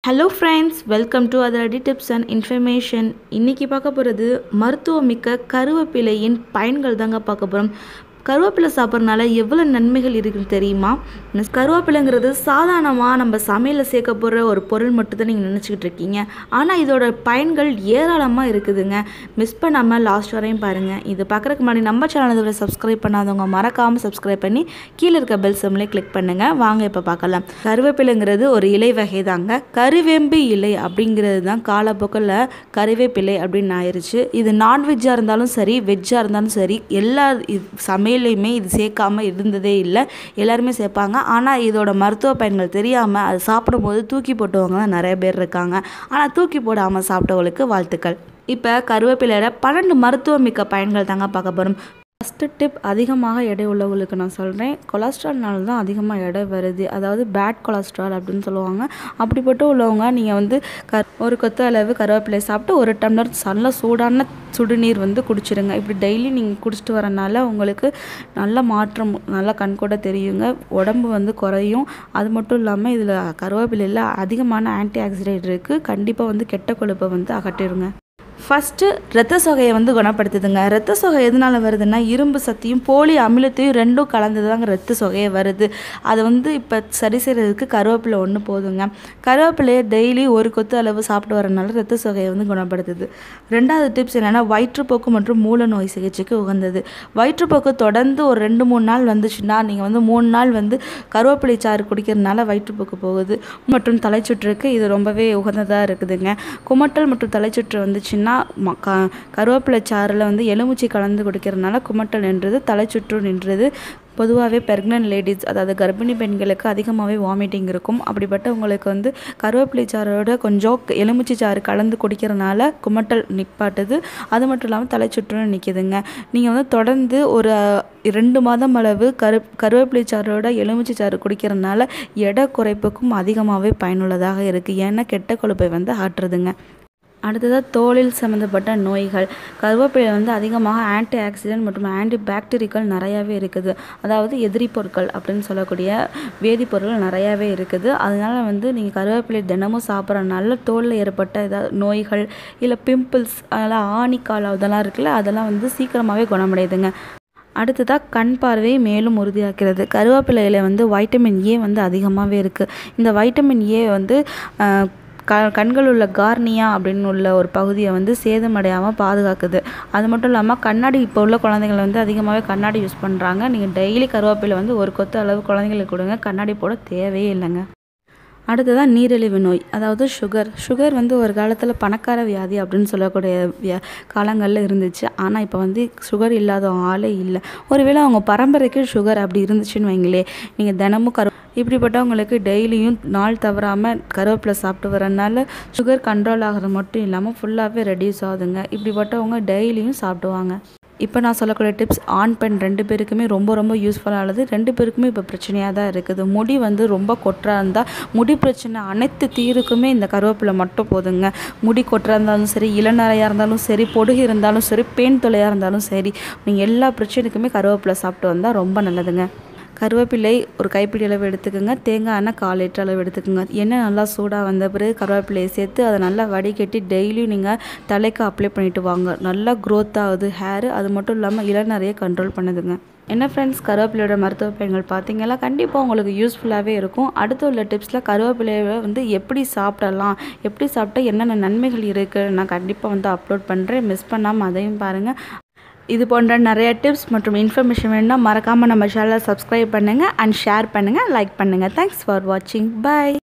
hello friends welcome to அதரடி tips and information இன்றைக்கி பார்க்க போகிறது மருத்துவமிக்க கருவேப்பிலையின் பயன்கள் தாங்க பார்க்க போகிறோம் கருவேப்பிலை சாப்பிட்றதுனால எவ்வளோ நன்மைகள் இருக்குன்னு தெரியுமா இந்த கருவேப்பிலைங்கிறது சாதாரணமாக நம்ம சமையலில் சேர்க்க போகிற ஒரு பொருள் மட்டும் தான் நீங்கள் நினச்சிக்கிட்டு இருக்கீங்க ஆனால் இதோட பயன்கள் ஏராளமாக இருக்குதுங்க மிஸ் பண்ணாமல் லாஸ்ட் வரையும் பாருங்கள் இது பார்க்குறதுக்கு முன்னாடி நம்ம சேனல் இதுவரை சப்ஸ்கிரைப் பண்ணாதவங்க மறக்காமல் சப்ஸ்கிரைப் பண்ணி கீழே இருக்க பெல் சிம்லேயே கிளிக் பண்ணுங்கள் வாங்க இப்போ பார்க்கலாம் கருவேப்பிலைங்கிறது ஒரு இலை வகை தாங்க கருவேம்பு இலை அப்படிங்கிறது தான் காலப்போக்கில் கருவேப்பிலை அப்படின்னு ஆயிடுச்சு இது நான்வெஜ்ஜாக இருந்தாலும் சரி வெஜ்ஜாக இருந்தாலும் சரி எல்லா இது- சமையல்லையுமே இது சேர்க்காம இருந்ததே இல்லை எல்லாருமே சேர்ப்பாங்க ஆனால் இதோட மருத்துவ பயன்கள் தெரியாமல் அது சாப்பிடும்போது தூக்கி போட்டவங்க தான் நிறைய பேர் இருக்காங்க ஆனால் தூக்கி போடாமல் சாப்பிட்டவங்களுக்கு வாழ்த்துக்கள் இப்போ கருவேப்பிலையோட பன்னெண்டு மருத்துவமிக்க பயன்கள் தாங்க பார்க்க போகிறோம் ஃபஸ்ட்டு டிப் அதிகமாக எடை உள்ளவங்களுக்கு நான் சொல்கிறேன் கொலஸ்ட்ரால்னால தான் அதிகமாக எடை வருது அதாவது பேட் கொலஸ்ட்ரால் அப்படின்னு சொல்லுவாங்க அப்படிப்பட்ட உள்ளவங்க நீங்கள் வந்து க ஒரு கொத்து அளவு கருவேப்பிலை சாப்பிட்டு ஒரு டம்ளர் நல்ல சூடான சுடுநீர் வந்து குடிச்சிருங்க இப்படி டெய்லி நீங்கள் குடிச்சிட்டு வரனால உங்களுக்கு நல்ல மாற்றம் நல்லா கண்கூட தெரியுங்க உடம்பு வந்து குறையும் அது மட்டும் இல்லாமல் இதில் கருவேப்பிலையில் அதிகமான ஆன்டி ஆக்சிடென்ட் இருக்குது கண்டிப்பாக வந்து கெட்ட கொழுப்பை வந்து அகற்றிடுங்க ஃபஸ்ட்டு ரத்த சோகையை வந்து குணப்படுத்துதுங்க ரத்த சோகை எதனால் வருதுன்னா இரும்பு சத்தியும் போலி அமிலத்தையும் ரெண்டும் கலந்து தாங்க ரத்த சோகையே வருது அதை வந்து இப்போ சரி செய்கிறதுக்கு கருவேப்பிலை ஒன்று போதுங்க கருவேப்பிலையை டெய்லி ஒரு கொத்து அளவு சாப்பிட்டு வரனால ரத்த சோகையை வந்து குணப்படுத்துது ரெண்டாவது டிப்ஸ் என்னென்னா வயிற்றுப்போக்கு மற்றும் மூல நோய் சிகிச்சைக்கு உகந்தது வயிற்றுப்போக்கு தொடர்ந்து ஒரு ரெண்டு மூணு நாள் வந்துச்சுன்னா நீங்கள் வந்து மூணு நாள் வந்து கருவேப்பிலை சாறு குடிக்கிறதுனால வயிற்றுப்போக்கு போகுது மற்றும் தலைச்சுற்றுக்கு இது ரொம்பவே உகந்ததாக இருக்குதுங்க குமட்டல் மற்றும் தலைச்சுற்று வந்துச்சுன்னா ம- க கருவேப்பிலை சாறில் வந்து எலுமிச்சை கலந்து குடிக்கிறதுனால குமட்டல் நின்றது தலைச்சுற்று நின்றது பொதுவாகவே பெர்க்னன்ட் லேடிஸ் அதாவது கர்ப்பிணி பெண்களுக்கு அதிகமாகவே வாமிட்டிங் இருக்கும் அப்படிப்பட்டவங்களுக்கு வந்து கருவேப்பிலை சாரோட கொஞ்சம் எலுமிச்சை சாறு கலந்து குடிக்கிறதுனால குமட்டல் நிப்பாட்டுது அது மட்டும் இல்லாமல் தலைச்சுற்றும் நிற்கிதுங்க நீங்கள் வந்து தொடர்ந்து ஒரு ரெண்டு மாதம் அளவு கரு கருவேப்பிலை சாரோட எலுமிச்சை சாறு குடிக்கிறதுனால எடை குறைப்புக்கும் அதிகமாகவே பயனுள்ளதாக இருக்குது ஏன்னா கெட்ட கொழுப்பை வந்து ஆற்றுதுங்க அடுத்ததாக தோலில் சம்மந்தப்பட்ட நோய்கள் கருவேப்பிலை வந்து அதிகமாக ஆன்டி ஆக்சிடென்ட் மற்றும் ஆன்டி பாக்டீரியாக்கள் நிறையாவே இருக்குது அதாவது எதிரி பொருட்கள் அப்படின்னு சொல்லக்கூடிய வேதிப்பொருட்கள் நிறையாவே இருக்குது அதனால வந்து நீங்கள் கருவேப்பிலை தினமும் சாப்பிட்றதுனால தோலில் ஏற்பட்ட ஏதாவது நோய்கள் இல்லை பிம்பிள்ஸ் அதெல்லாம் ஆணிக்கால் அதெல்லாம் இருக்குல்ல அதெல்லாம் வந்து சீக்கிரமாகவே குணமடையுதுங்க அடுத்ததாக கண் பார்வையை மேலும் உறுதியாக்கிறது கருவேப்பிலையில் வந்து வைட்டமின் ஏ வந்து அதிகமாகவே இருக்குது இந்த வைட்டமின் ஏ வந்து ஆஹ், க கண்கள் உள்ள கார்னியா அப்படின்னு உள்ள ஒரு பகுதியை வந்து சேதமடையாமல் பாதுகாக்குது அது மட்டும் இல்லாமல் கண்ணாடி இப்போ உள்ள குழந்தைகள் வந்து அதிகமாகவே கண்ணாடி யூஸ் பண்ணுறாங்க நீங்கள் டெய்லி கருவேப்பிலை வந்து ஒரு கொத்து அளவு குழந்தைங்களுக்கு கொடுங்க கண்ணாடி போட தேவையே இல்லைங்க அடுத்ததாக நீரிழிவு நோய் அதாவது சுகர் சுகர் வந்து ஒரு காலத்தில் பணக்கார வியாதி அப்படின்னு சொல்லக்கூடிய வியா காலங்களில் இருந்துச்சு ஆனால் இப்போ வந்து சுகர் இல்லாத ஆளே இல்லை ஒருவேளை அவங்க பரம்பரைக்கு சுகர் அப்படி இருந்துச்சுன்னு வைங்களே நீங்கள் தினமும் கரு இப்படிப்பட்டவங்களுக்கு டெய்லியும் நாள் தவறாமல் கருவேப்பிலை சாப்பிட்டு வரனால சுகர் கண்ட்ரோல் ஆகிறது மட்டும் இல்லாமல் ஃபுல்லாகவே ரெடியூஸ் ஆகுதுங்க இப்படிப்பட்டவங்க டெய்லியும் சாப்பிடுவாங்க இப்போ நான் சொல்லக்கூடிய டிப்ஸ் ஆண் பெண் ரெண்டு பேருக்குமே ரொம்ப ரொம்ப யூஸ்ஃபுல்லானது ரெண்டு பேருக்குமே இப்போ பிரச்சனையாக தான் இருக்குது முடி வந்து ரொம்ப கொட்டுறா இருந்தால் முடி பிரச்சனை அனைத்து தீருக்குமே இந்த கருவேப்பிலை மட்டும் போதுங்க முடி கொட்டுறா இருந்தாலும் சரி இளநரையாக இருந்தாலும் சரி பொடுகு இருந்தாலும் சரி பேன் தொலையாக இருந்தாலும் சரி நீங்கள் எல்லா பிரச்சனைக்குமே கருவேப்பிலை சாப்பிட்டு வந்தால் ரொம்ப நல்லதுங்க கருவேப்பிலை ஒரு கைப்பிடி அளவு எடுத்துக்கோங்க தேங்காய் எண்ணெய் கால் லிட்டர் அளவு எடுத்துக்கோங்க எண்ணெய் நல்லா சூடாக வந்த பிறகு கருவேப்பிலையை சேர்த்து அதை நல்லா வடிகட்டி டெய்லியும் நீங்கள் தலைக்கு அப்ளை பண்ணிட்டு வாங்க நல்லா க்ரோத் ஆகுது ஹேர் அது மட்டும் இல்லாமல் இளநறைய கண்ட்ரோல் பண்ணுதுங்க என்ன ஃப்ரெண்ட்ஸ் கருவேப்பிலையோட மருத்துவ பயன்கள் பார்த்தீங்களா கண்டிப்பாக உங்களுக்கு யூஸ்ஃபுல்லாகவே இருக்கும் அடுத்து உள்ள டிப்ஸில் கருவேப்பிலையை வந்து எப்படி சாப்பிடலாம் எப்படி சாப்பிட்டா என்னென்ன நன்மைகள் இருக்குது நான் கண்டிப்பாக வந்து அப்லோட் பண்ணுறேன் மிஸ் பண்ணாமல் அதையும் பாருங்கள் இது போன்ற நிறைய டிப்ஸ் மற்றும் இன்ஃபர்மேஷன் வேணும்னா மறக்காமல் நம்ம சேனலை சப்ஸ்கிரைப் பண்ணுங்கள் அண்ட் ஷேர் பண்ணுங்கள் லைக் பண்ணுங்கள் தேங்க்ஸ் ஃபார் வாட்சிங் பை